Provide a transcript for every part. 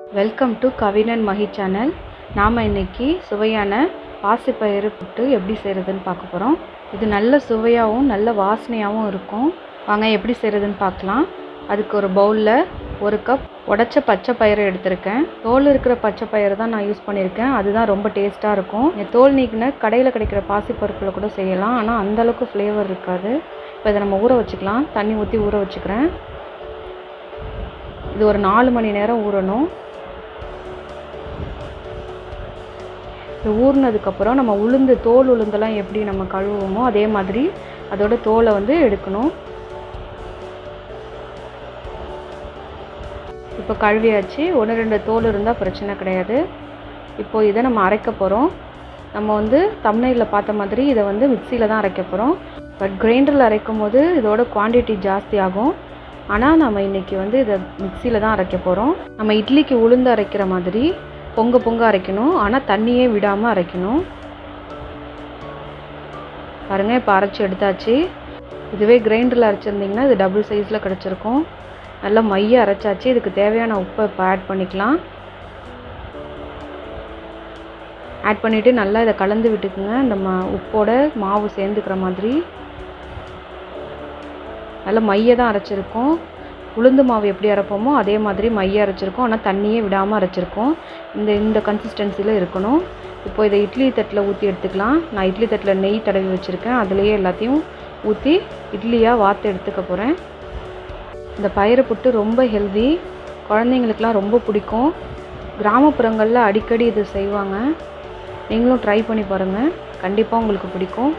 welcome to Kavinan Mahi channel நாம் இன்னைக்கு சுவையான பாசிப்பயிறு புட்டு எப்படி செய்கிறதுன்னு பார்க்க போகிறோம் இது நல்ல சுவையாகவும் நல்ல வாசனையாகவும் இருக்கும் வாங்க எப்படி செய்கிறதுன்னு பார்க்கலாம் அதுக்கு ஒரு பவுலில் ஒரு கப் உடச்ச பச்சை பயிறு எடுத்திருக்கேன் தோல் இருக்கிற பச்சை பயிறு தான் நான் யூஸ் பண்ணியிருக்கேன் அதுதான் ரொம்ப டேஸ்ட்டாக இருக்கும் நீங்கள் தோல் நீக்கின கடையில் கிடைக்கிற பாசிப்பருப்பில் கூட செய்யலாம் ஆனால் அந்தளவுக்கு ஃப்ளேவர் இருக்காது இப்போ இதை நம்ம ஊற வச்சுக்கலாம் தண்ணி ஊற்றி ஊற வச்சுக்கிறேன் இது ஒரு நாலு மணி நேரம் ஊறணும் இது ஊறினதுக்கப்புறம் நம்ம உளுந்து தோல் உளுந்தெல்லாம் எப்படி நம்ம கழுவுவோமோ அதே மாதிரி அதோட தோலை வந்து எடுக்கணும் இப்போ கழுவியாச்சு ஒன்று ரெண்டு தோல் இருந்தால் பிரச்சனை கிடையாது இப்போது இதை நம்ம அரைக்க போகிறோம் நம்ம வந்து தமிழ்நெல்லில் பார்த்த மாதிரி இதை வந்து மிக்சியில் தான் அரைக்க போகிறோம் பட் கிரைண்டரில் அரைக்கும் போது இதோட குவான்டிட்டி ஜாஸ்தி ஆகும் ஆனால் நம்ம இன்றைக்கி வந்து இதை மிக்சியில் தான் அரைக்க போகிறோம் நம்ம இட்லிக்கு உளுந்து அரைக்கிற மாதிரி பொங்க பொங்க அரைக்கணும் ஆனால் தண்ணியே விடாமல் அரைக்கணும் பாருங்கள் இப்போ அரைச்சி எடுத்தாச்சு இதுவே கிரைண்டரில் அரைச்சிருந்திங்கன்னா இது டபுள் சைஸில் கிடச்சிருக்கும் நல்லா மைய அரைச்சாச்சு இதுக்கு தேவையான உப்பை இப்போ ஆட் பண்ணிக்கலாம் ஆட் பண்ணிவிட்டு நல்லா இதை கலந்து விட்டுக்குங்க இந்த மா உப்போட மாவு சேர்ந்துக்கிற மாதிரி நல்லா மைய தான் அரைச்சிருக்கோம் உளுந்து மாவு எப்படி அரைப்போமோ அதே மாதிரி மைய அரைச்சிருக்கோம் ஆனால் தண்ணியே விடாமல் அரைச்சிருக்கோம் இந்த இந்த கன்சிஸ்டன்சியில் இருக்கணும் இப்போ இதை இட்லி தட்டில் ஊற்றி எடுத்துக்கலாம் நான் இட்லி தட்டில் நெய் தடவி வச்சுருக்கேன் அதுலேயே எல்லாத்தையும் ஊற்றி இட்லியாக வாத்து எடுத்துக்க போகிறேன் இந்த பயிறு புட்டு ரொம்ப ஹெல்தி குழந்தைங்களுக்கெலாம் ரொம்ப பிடிக்கும் கிராமப்புறங்களில் அடிக்கடி இது செய்வாங்க நீங்களும் ட்ரை பண்ணி பாருங்கள் கண்டிப்பாக உங்களுக்கு பிடிக்கும்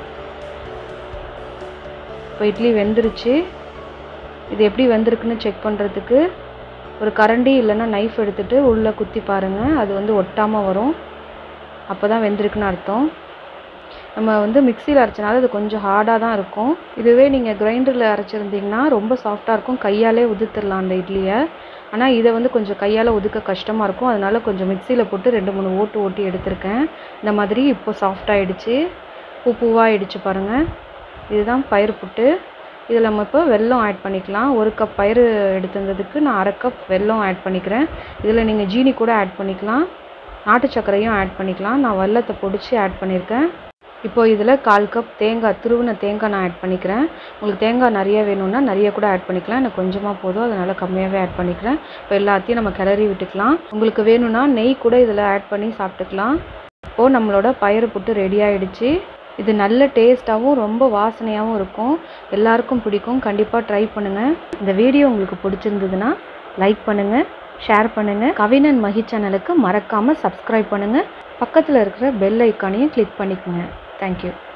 இப்போ இட்லி வெந்துருச்சு இது எப்படி வெந்திருக்குன்னு செக் பண்ணுறதுக்கு ஒரு கரண்டி இல்லைன்னா நைஃப் எடுத்துகிட்டு உள்ளே குத்தி பாருங்கள் அது வந்து ஒட்டாமல் வரும் அப்போ தான் வெந்திருக்குன்னு அர்த்தம் நம்ம வந்து மிக்சியில் அரைச்சனால இது கொஞ்சம் ஹார்டாக தான் இருக்கும் இதுவே நீங்கள் கிரைண்டரில் அரைச்சிருந்தீங்கன்னா ரொம்ப சாஃப்டாக இருக்கும் கையாலே உதுத்துடலாம் அந்த இட்லியை ஆனால் இதை வந்து கொஞ்சம் கையால் ஒதுக்க கஷ்டமாக இருக்கும் அதனால் கொஞ்சம் மிக்சியில் போட்டு ரெண்டு மூணு ஓட்டு ஓட்டி எடுத்திருக்கேன் இந்த மாதிரி இப்போ சாஃப்டாகிடுச்சு பூ பூவாகிடுச்சு பாருங்கள் இதுதான் பயிர் புட்டு இதில் நம்ம இப்போ வெல்லம் ஆட் பண்ணிக்கலாம் ஒரு கப் பயிறு எடுத்திருந்ததுக்கு நான் அரை கப் வெல்லம் ஆட் பண்ணிக்கிறேன் இதில் நீங்கள் ஜீனி கூட ஆட் பண்ணிக்கலாம் நாட்டு சர்க்கரையும் ஆட் பண்ணிக்கலாம் நான் வெல்லத்தை பொடிச்சு ஆட் பண்ணியிருக்கேன் இப்போ இதில் கால் கப் தேங்காய் துருவின தேங்காய் நான் ஆட் பண்ணிக்கிறேன் உங்களுக்கு தேங்காய் நிறைய வேணும்னா நிறைய கூட ஆட் பண்ணிக்கலாம் எனக்கு கொஞ்சமாக போதும் அதனால் கம்மியாகவே ஆட் பண்ணிக்கிறேன் இப்போ எல்லாத்தையும் நம்ம கிளறி விட்டுக்கலாம் உங்களுக்கு வேணும்னா நெய் கூட இதில் ஆட் பண்ணி சாப்பிட்டுக்கலாம் இப்போது நம்மளோட பயிறு புட்டு ரெடி ஆகிடுச்சு இது நல்ல டேஸ்ட்டாகவும் ரொம்ப வாசனையாகவும் இருக்கும் எல்லாருக்கும் பிடிக்கும் கண்டிப்பாக ட்ரை பண்ணுங்கள் இந்த வீடியோ உங்களுக்கு பிடிச்சிருந்ததுன்னா லைக் பண்ணுங்கள் ஷேர் பண்ணுங்கள் கவினன் மஹி சேனலுக்கு மறக்காமல் சப்ஸ்கிரைப் பண்ணுங்கள் பக்கத்தில் இருக்கிற பெல் ஐக்கானையும் கிளிக் பண்ணிக்கோங்க தேங்க்யூ